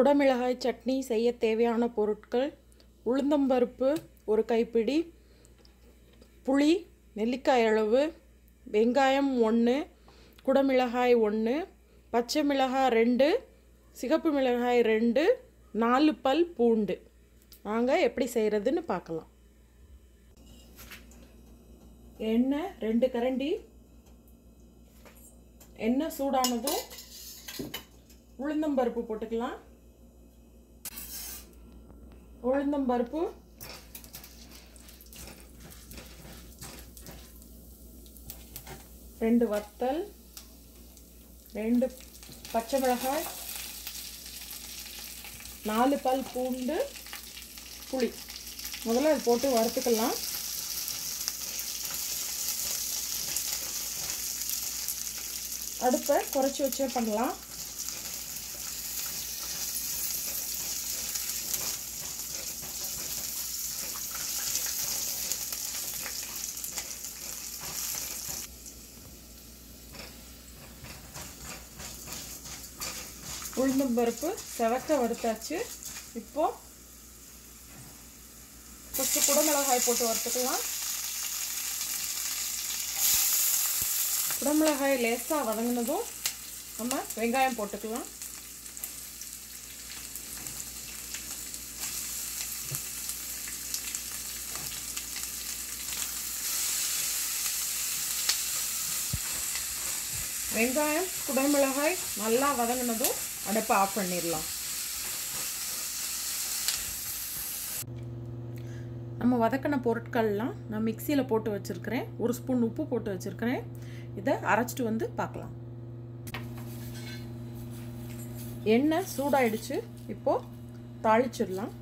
குடமிளகாய் சட்னி செய்ய தேவையான பொருட்கள் உளுந்தம்பருப்பு ஒரு கைப்பிடி புளி நெல்லிக்காய் அளவு வெங்காயம் ஒன்று குடமிளகாய் ஒன்று பச்சை மிளகாய் ரெண்டு சிகப்பு மிளகாய் ரெண்டு நாலு பல் பூண்டு வாங்க எப்படி செய்கிறதுன்னு பார்க்கலாம் எண்ணெய் ரெண்டு கரண்டி எண்ணெய் சூடானதும் உளுந்தம்பருப்பு போட்டுக்கலாம் உளுந்தம்பருப்பு ரெண்டு வத்தல் ரெண்டு பச்சை மிளகாய் நாலு பல் பூண்டு புளி முதல்ல அது போட்டு வறுத்துக்கலாம் அடுப்பை குறைச்சி வச்சே பண்ணலாம் உளுந்தம் பருப்பு செவக்க வறுத்தாச்சு இப்போ ஃபஸ்ட்டு குடமிளகாய் போட்டு வறுத்துக்கலாம் குடமிளகாய் லேசாக வதங்கினதும் நம்ம வெங்காயம் போட்டுக்கலாம் வெங்காயம் குடமிளகாய் நல்லா வதங்கினதும் அடுப்பை ஆஃப் பண்ணிடலாம் நம்ம வதக்கின பொருட்கள்லாம் நான் மிக்சியில் போட்டு வச்சுருக்கிறேன் ஒரு ஸ்பூன் உப்பு போட்டு வச்சுருக்கிறேன் இதை அரைச்சிட்டு வந்து பார்க்கலாம் எண்ணெய் சூடாயிடுச்சு இப்போது தாளிச்சிடலாம்